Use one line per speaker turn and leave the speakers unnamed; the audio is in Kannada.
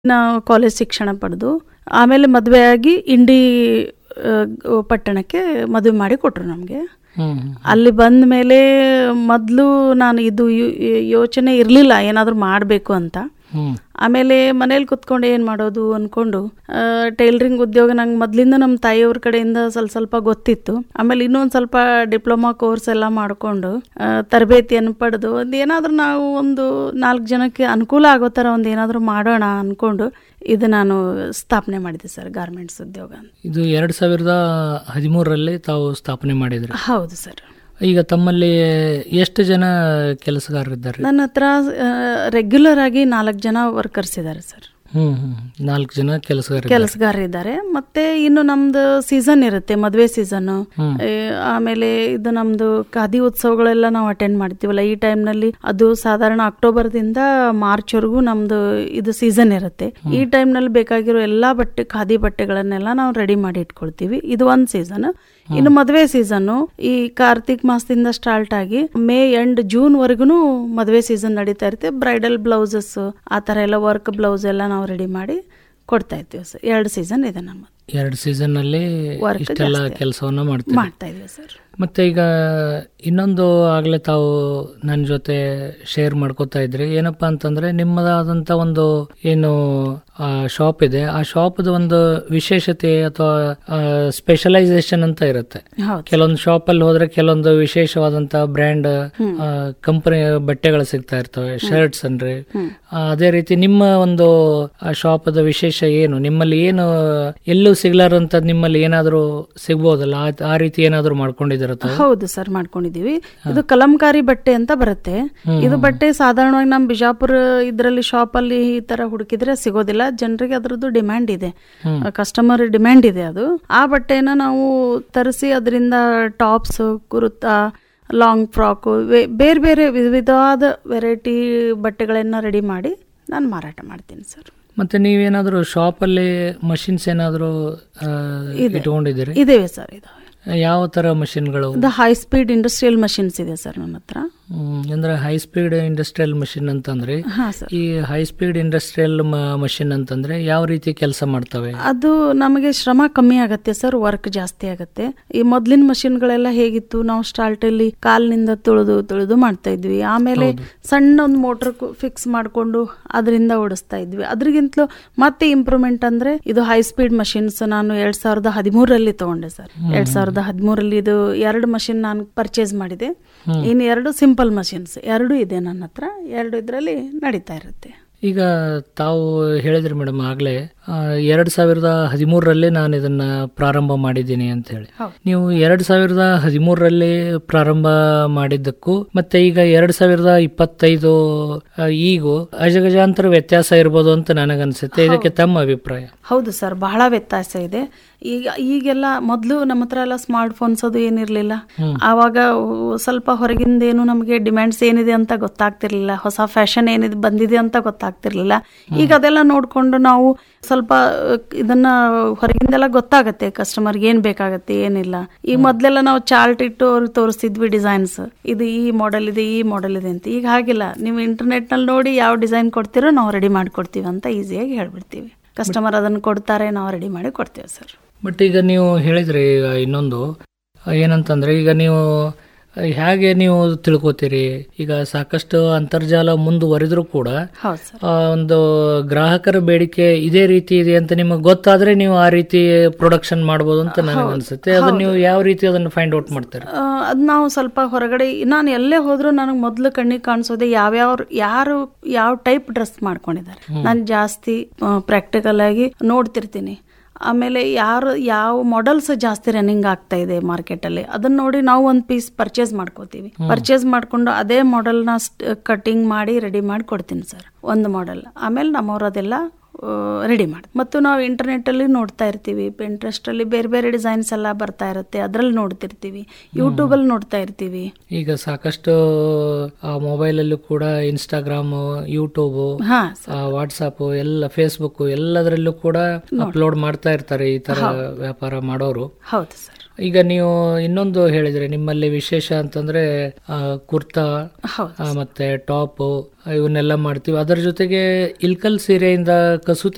ನಾವು ಕಾಲೇಜ್ ಶಿಕ್ಷಣ ಪಡೆದು ಆಮೇಲೆ ಮದುವೆಯಾಗಿ ಇಂಡಿ ಆ, ಪಟ್ಟಣಕ್ಕೆ ಮದುವೆ ಮಾಡಿ ಕೊಟ್ಟರು ನಮಗೆ
ಹ್ಮ್
ಅಲ್ಲಿ ಬಂದ ಮೇಲೆ ಮೊದಲು ನಾನು ಇದು ಯೋ- ಯೋಚನೆ ಇರಲಿಲ್ಲ ಏನಾದರೂ ಮಾಡಬೇಕು ಅಂತ
ಹ್ಮ್
ಆಮೇಲೆ ಮನೇಲಿ ಕುತ್ಕೊಂಡು ಏನು ಮಾಡೋದು ಅಂದ್ಕೊಂಡು ಟೈಲರಿಂಗ್ ಉದ್ಯೋಗ ನಂಗೆ ಮೊದಲಿಂದ ನಮ್ಮ ತಾಯಿಯವ್ರ ಕಡೆಯಿಂದ ಸ್ವಲ್ಪ ಸ್ವಲ್ಪ ಗೊತ್ತಿತ್ತು ಆಮೇಲೆ ಇನ್ನೊಂದು ಸ್ವಲ್ಪ ಡಿಪ್ಲೊಮಾ ಕೋರ್ಸ್ ಎಲ್ಲ ಮಾಡಿಕೊಂಡು ತರಬೇತಿಯನ್ನು ಪಡೆದು ಒಂದು ಏನಾದರೂ ನಾವು ಒಂದು ನಾಲ್ಕು ಜನಕ್ಕೆ ಅನುಕೂಲ ಆಗೋ ಥರ ಒಂದು ಏನಾದರೂ ಮಾಡೋಣ ಅಂದ್ಕೊಂಡು ಇದು ನಾನು ಸ್ಥಾಪನೆ ಮಾಡಿದೆ ಸರ್ ಗಾರ್ಮೆಂಟ್ಸ್ ಉದ್ಯೋಗ ಅಂತ.
ಇದು ಎರಡ್ ಸಾವಿರದ ಹದಿಮೂರರಲ್ಲಿ ತಾವು ಸ್ಥಾಪನೆ ಮಾಡಿದ್ರಿ
ಹೌದು ಸರ್
ಈಗ ತಮ್ಮಲ್ಲಿ ಎಷ್ಟು ಜನ ಕೆಲಸಗಾರರಿದ್ದಾರೆ
ನನ್ನ ಹತ್ರ ರೆಗ್ಯುಲರ್ ಆಗಿ ನಾಲ್ಕು ಜನ ವರ್ಕರ್ಸ್ ಇದ್ದಾರೆ ಸರ್
ಹ್ಮ್ ಹ್ಮ್ ನಾಲ್ಕು ಜನ ಕೆಲಸಗಾರ
ಕೆಲಸಗಾರರಿದ್ದಾರೆ ಮತ್ತೆ ಇನ್ನು ನಮ್ದು ಸೀಸನ್ ಇರುತ್ತೆ ಮದುವೆ ಸೀಸನ್ ಆಮೇಲೆ ಇದು ನಮ್ದು ಖಾದಿ ಉತ್ಸವಗಳೆಲ್ಲ ನಾವು ಅಟೆಂಡ್ ಮಾಡ್ತೀವಲ್ಲ ಈ ಟೈಮ್ನಲ್ಲಿ ಅದು ಸಾಧಾರಣ ಅಕ್ಟೋಬರ್ದಿಂದ ಮಾರ್ಚ್ ವರೆಗೂ ನಮ್ದು ಇದು ಸೀಸನ್ ಇರುತ್ತೆ ಈ ಟೈಮ್ನಲ್ಲಿ ಬೇಕಾಗಿರೋ ಎಲ್ಲಾ ಬಟ್ಟೆ ಖಾದಿ ಬಟ್ಟೆಗಳನ್ನೆಲ್ಲ ನಾವು ರೆಡಿ ಮಾಡಿ ಇಟ್ಕೊಳ್ತೀವಿ ಇದು ಒಂದ್ ಸೀಸನ್ ಇನ್ನು ಮದುವೆ ಸೀಸನ್ ಈ ಕಾರ್ತಿಕ್ ಮಾಸದಿಂದ ಸ್ಟಾರ್ಟ್ ಆಗಿ ಮೇ ಎಂಡ್ ಜೂನ್ ವರ್ಗುನು ಮದುವೆ ಸೀಸನ್ ನಡೀತಾ ಇರುತ್ತೆ ಬ್ರೈಡಲ್ ಬ್ಲೌಸಸ್ ಆ ತರ ಎಲ್ಲ ವರ್ಕ್ ಬ್ಲೌಸ್ ಎಲ್ಲ ನಾವು ರೆಡಿ ಮಾಡಿ ಕೊಡ್ತಾ ಇರ್ತೀವಿ ಸರ್ ಎರಡು ಸೀಸನ್ ಇದೆ ನಮ್ಮ
ಎರಡು ಸೀಸನ್ ಅಲ್ಲಿ
Work
ಇಷ್ಟೆಲ್ಲ
ಜಾಸ್ತಿ.
ಕೆಲಸವನ್ನ ಮಾಡ್ತೀವಿ
ಮಾಡ್ತಾ ಇದ್ವಿ ಸರ್
ಮತ್ತೆ ಈಗ ಇನ್ನೊಂದು ಆಗ್ಲೇ ತಾವು ನನ್ನ ಜೊತೆ ಶೇರ್ ಮಾಡ್ಕೋತಾ ಇದ್ರಿ ಏನಪ್ಪಾ ಅಂತಂದ್ರೆ ನಿಮ್ಮದಾದಂತ ಒಂದು ಏನು ಶಾಪ್ ಇದೆ ಆ ಶಾಪ್ದ ಒಂದು ವಿಶೇಷತೆ ಅಥವಾ ಸ್ಪೆಷಲೈಸೇಷನ್ ಅಂತ ಇರುತ್ತೆ
ಹೌದು
ಕೆಲವೊಂದು ಶಾಪ್ ಅಲ್ಲಿ ಹೋದ್ರೆ ಕೆಲವೊಂದು ವಿಶೇಷವಾದಂತ ಬ್ರ್ಯಾಂಡ್ ಕಂಪನಿ ಬಟ್ಟೆಗಳು ಸಿಗ್ತಾ ಇರ್ತವೆ ಶರ್ಟ್ಸ್ ಅನ್ರಿ ಆ, ಅದೇ ರೀತಿ ನಿಮ್ಮ ಒಂದು ಶಾಪದ ವಿಶೇಷ ಏನು ನಿಮ್ಮಲ್ಲಿ ಏನು ಎಲ್ಲೂ ಸಿಗ್ಲಾರಂತ ನಿಮ್ಮಲ್ಲಿ ಏನಾದ್ರೂ ಸಿಗ್ಬೋದಲ್ಲ ಆ- ಆ ರೀತಿ ಏನಾದ್ರೂ ಮಾಡ್ಕೊಂಡಿದ್ದೀರ ತಾವು
ಹೌದು ಸರ್ ಮಾಡ್ಕೊಂಡಿದೀವಿ ಇದು ಕಲಂಕಾರಿ ಬಟ್ಟೆ ಅಂತ ಬರುತ್ತೆ ಇದು ಬಟ್ಟೆ ಸಾಧಾರಣವಾಗಿ ನಮ್ಮ ಬಿಜಾಪುರ ಇದರಲ್ಲಿ ಶಾಪ್ ಅಲ್ಲಿ ಈ ತರ ಹುಡುಕಿದ್ರೆ ಸಿಗೋದಿಲ್ಲ ಜನರಿಗೆ ಅದ್ರದ್ದು ಡಿಮ್ಯಾಂಡ್ ಇದೆ ಕಸ್ಟಮರ್ ಡಿಮ್ಯಾಂಡ್ ಇದೆ ಅದು ಆ ಬಟ್ಟೆನ ನಾವು ತರಿಸಿ ಅದರಿಂದ ಟಾಪ್ಸ್ ಕುರ್ತಾ ಲಾಂಗ್ ಫ್ರಾಕ್ ಬೇರೆ ಬೇರೆ ವಿಧವಾದ ವೆರೈಟಿ ಬಟ್ಟೆಗಳನ್ನ ರೆಡಿ ಮಾಡಿ ನಾನು ಮಾರಾಟ ಮಾಡ್ತೀನಿ ಸರ್
ಮತ್ತೆ ನೀವೇನಾದ್ರೂ ಶಾಪ್ ಅಲ್ಲಿ ಮಷಿನ್ಸ್ ಏನಾದ್ರೂ ಆ, ಇಟ್ಕೊಂಡಿದ್ದೀರಿ
ಇದೇವೆ ಸರ್ ಇದು
ಯಾವ ತರ ಮಷಿನ್ಗಳು
ಇದು ಹೈ ಸ್ಪೀಡ್ ಇಂಡಸ್ಟ್ರಿಯಲ್ ಮಷಿನ್ಸ್ ಇದೆ ಸರ್ ನನ್ನ ಹತ್ರ
ಹ್ಮ್, ಅಂದ್ರೆ ಹೈ ಸ್ಪೀಡ್ ಇಂಡಸ್ಟ್ರಿಯಲ್ ಮಷಿನ್ ಅಂತಂದ್ರೆ
ಹಾ ಸರ್
ಈ ಹೈ ಸ್ಪೀಡ್ ಇಂಡಸ್ಟ್ರಿಯಲ್ ಮಷಿನ್ ಅಂತಂದ್ರೆ ಯಾವ ರೀತಿ ಕೆಲಸ ಮಾಡ್ತವೆ
ಅದು ನಮಗೆ ಶ್ರಮ ಕಮ್ಮಿ ಆಗತ್ತೆ ಸರ್ ವರ್ಕ್ ಜಾಸ್ತಿ ಆಗತ್ತೆ ಈ ಮೊದ್ಲಿನ ಮಷಿನ್ಗಳೆಲ್ಲ ಹೇಗಿತ್ತು ನಾವು ಸ್ಟಾರ್ಟ್ ಅಲ್ಲಿ ಕಾಲಿನಿಂದ ತುಳಿದು ತುಳಿದು ಮಾಡ್ತಾ ಇದ್ವಿ ಆಮೇಲೆ ಸಣ್ಣ ಒಂದು ಮೋಟರ್ ಫಿಕ್ಸ್ ಮಾಡ್ಕೊಂಡು ಅದರಿಂದ ಓಡಿಸ್ತಾ ಇದ್ವಿ ಅದ್ರಿಗಿಂತಲೂ ಮತ್ತೆ ಇಂಪ್ರೂವ್ಮೆಂಟ್ ಅಂದ್ರೆ ಇದು ಹೈ ಸ್ಪೀಡ್ ಮಷಿನ್ಸ್ ನಾನು ಎರಡ್ ಸಾವಿರದ ಹದಿಮೂರರಲ್ಲಿ ತಗೊಂಡೆ ಸರ್ ಎರಡ್ ಸಾವಿರದ ಹದಿಮೂರಲ್ಲಿ ಇದು ಎರಡು ಮಷಿನ್ ನಾನು ಪರ್ಚೇಸ್ ಮಾಡಿದೆ ಇನ್ನು ಎರಡು ಸಿಂಪಲ್ ಮಷಿನ್ಸ್ ಎರಡು ಇದೆ ನನ್ನ ಹತ್ರ ಎರಡು ಇದರಲ್ಲಿ ನಡೀತಾ ಇರುತ್ತೆ
ಈಗ ತಾವು ಹೇಳಿದ್ರಿ ಮೇಡಮ್ ಆಗ್ಲೇ ಆ, ಎರಡ್ ಸಾವಿರದ ಹದಿಮೂರರಲ್ಲಿ ನಾನು ಇದನ್ನ ಪ್ರಾರಂಭ ಮಾಡಿದ್ದೀನಿ ಅಂತ ಹೇಳಿ
ಹೌದು.
ನೀವು ಎರಡ್ ಸಾವಿರದ ಹದಿಮೂರರಲ್ಲಿ ಪ್ರಾರಂಭ ಮಾಡಿದ್ದಕ್ಕೂ ಮತ್ತೆ ಈಗ ಎರಡ್ ಸಾವಿರದ ಇಪ್ಪತ್ತೈದು ಆ, ಈಗೂ ಅಜಗಜಾಂತರ ವ್ಯತ್ಯಾಸ ಇರ್ಬೋದು ಅಂತ ನನಗನ್ಸುತ್ತೆ ಇದಕ್ಕೆ ತಮ್ಮ ಅಭಿಪ್ರಾಯ
ಹೌದು ಸರ್ ಬಹಳ ವ್ಯತ್ಯಾಸ ಇದೆ ಈಗ ಈಗೆಲ್ಲ ಮೊದಲು ನಮ್ಮ ಹತ್ರ ಎಲ್ಲ ಸ್ಮಾರ್ಟ್ ಫೋನ್ಸ್ ಅದು ಏನಿರಲಿಲ್ಲ ಆವಾಗ ಸ್ವಲ್ಪ ಹೊರಗಿಂದ ಏನು ನಮಗೆ ಡಿಮ್ಯಾಂಡ್ಸ್ ಏನಿದೆ ಅಂತ ಗೊತ್ತಾಗ್ತಿರ್ಲಿಲ್ಲ ಹೊಸ ಫ್ಯಾಷನ್ ಏನಿದೆ ಬಂದಿದೆ ಅಂತ ಗೊತ್ತಾಗ್ತಿರ್ಲಿಲ್ಲ ಈಗ ಅದೆಲ್ಲ ನೋಡ್ಕೊಂಡು ನಾವು ಸ್ವಲ್ಪ ಅಹ್, ಇದನ್ನ ಹೊರಗಿಂದೆಲ್ಲ ಗೊತ್ತಾಗತ್ತೆ ಕಸ್ಟಮರ್ಗೆ ಏನ್ ಬೇಕಾಗತ್ತೆ ಏನಿಲ್ಲ ಈಗ ಮೊದ್ಲೆಲ್ಲ ನಾವು ಚಾರ್ಟ್ ಇಟ್ಟು ಅವ್ರಿಗೆ ತೋರಿಸ್ತಿದ್ವಿ ಡಿಸೈನ್ಸ್ ಇದು ಈ ಮಾಡೆಲ್ ಇದೆ ಈ ಮಾಡೆಲ್ ಇದೆ ಅಂತ ಈಗ ಹಾಗಿಲ್ಲ ನೀವು ಇಂಟರ್ನೆಟ್ ನಲ್ಲಿ ನೋಡಿ ಯಾವ ಡಿಸೈನ್ ಕೊಡ್ತೀರೋ ನಾವು ರೆಡಿ ಮಾಡ್ಕೊಡ್ತೀವಿ ಅಂತ ಈಸಿಯಾಗಿ ಹೇಳ್ಬಿಡ್ತೀವಿ ಕಸ್ಟಮರ್ ಅದನ್ನು ಕೊಡ್ತಾರೆ ನಾವು ರೆಡಿ ಮಾಡಿ ಕೊಡ್ತೇವೆ ಸರ್
ಬಟ್ ಈಗ ನೀವು ಹೇಳಿದ್ರಿ ಈಗ ಇನ್ನೊಂದು ಆ, ಏನಂತಂದ್ರೆ ಈಗ ನೀವು ಆ, ಹೇಗೆ ನೀವು ತಿಳ್ಕೊತೀರಿ ಈಗ ಸಾಕಷ್ಟು ಅಂತರ್ಜಾಲ ಮುಂದುವರೆದ್ರೂ ಕೂಡ
ಹೌದು ಸರ್
ಆ, ಒಂದು ಗ್ರಾಹಕರ ಬೇಡಿಕೆ ಇದೇ ರೀತಿ ಇದೆ ಅಂತ ನಿಮಗೆ ಗೊತ್ತಾದ್ರೆ ನೀವು ಆ ರೀತಿ ಪ್ರೊಡಕ್ಷನ್ ಮಾಡ್ಬೋದು ಅಂತ ನನಗೆ ಅನ್ಸುತ್ತೆ ಅದನ್ನ ನೀವು ಯಾವ ರೀತಿ ಅದನ್ನ ಫೈಂಡ್ ಔಟ್ ಮಾಡ್ತಾರೆ
ಅದು ನಾವು ಸ್ವಲ್ಪ ಹೊರಗಡೆ ನಾನು ಎಲ್ಲೇ ಹೋದ್ರೂ ನನಗೆ ಮೊದಲು ಕಣ್ಣಿಗೆ ಕಾಣಿಸೋದೆ ಯಾವ್ಯಾವ ಯಾರು ಯಾವ ಟೈಪ್ ಡ್ರೆಸ್ ಮಾಡ್ಕೊಂಡಿದ್ದಾರೆ ನಾನು ಜಾಸ್ತಿ ಪ್ರಾಕ್ಟಿಕಲ್ ಆಗಿ ನೋಡ್ತಿರ್ತೀನಿ ಆಮೇಲೆ ಯಾರು ಯಾವ ಮಾಡೆಲ್ಸ್ ಜಾಸ್ತಿ ರನ್ನಿಂಗ್ ಆಗ್ತಾ ಇದೆ ಮಾರ್ಕೆಟ್ ಅಲ್ಲಿ ಅದನ್ನ ನೋಡಿ ನಾವು ಒಂದು ಪೀಸ್ ಪರ್ಚೇಸ್ ಮಾಡ್ಕೋತೀವಿ ಪರ್ಚೇಸ್ ಮಾಡ್ಕೊಂಡು ಅದೇ ಮಾಡೆಲ್ನ ಕಟಿಂಗ್ ಮಾಡಿ ರೆಡಿ ಮಾಡಿ ಕೊಡ್ತೀನಿ ಸರ್ ಒಂದು ಮಾಡೆಲ್ ಆಮೇಲೆ ನಮ್ಮವ್ರು ಅದೆಲ್ಲ ರೆಡಿ ಮಾಡಿ ಮತ್ತು ನಾವು ಇಂಟರ್ನೆಟ್ ಅಲ್ಲಿ ನೋಡ್ತಾ ಇರ್ತೀವಿ Pinterest ಅಲ್ಲಿ ಬೇರೆ ಬೇರೆ ಡಿಸೈನ್ಸ್ ಎಲ್ಲ ಬರ್ತಾ ಇರುತ್ತೆ ಅದ್ರಲ್ಲಿ ನೋಡ್ತಿರ್ತೀವಿ ಯೂಟ್ಯೂಬ್ ಅಲ್ಲಿ ನೋಡ್ತಾ ಇರ್ತೀವಿ
ಈಗ ಸಾಕಷ್ಟು ಮೊಬೈಲ್ ಅಲ್ಲೂ ಕೂಡ ಇನ್ಸ್ಟಾಗ್ರಾಮ್ ಯೂಟ್ಯೂಬ್
ಹಾ
ವಾಟ್ಸಾಪ್ ಎಲ್ಲ ಫೇಸ್ಬುಕ್ ಎಲ್ಲದರಲ್ಲೂ ಕೂಡ ಅಪ್ಲೋಡ್ ಮಾಡ್ತಾ ಇರ್ತಾರೆ ಈ ತರ ವ್ಯಾಪಾರ ಮಾಡೋರು
ಹೌದು ಸರ್
ಈಗ ನೀವು ಇನ್ನೊಂದು ಹೇಳಿದ್ರೆ ನಿಮ್ಮಲ್ಲಿ ವಿಶೇಷ ಅಂತಂದ್ರೆ ಆ, ಕುರ್ತಾ
ಹೌದು
ಆ, ಮತ್ತೆ ಟಾಪ್ ಇವನ್ನೆಲ್ಲ ಮಾಡ್ತೀವಿ ಅದರ ಜೊತೆಗೆ ಇಲ್ಕಲ್ ಸೀರೆಯಿಂದ ಕಸೂತಿ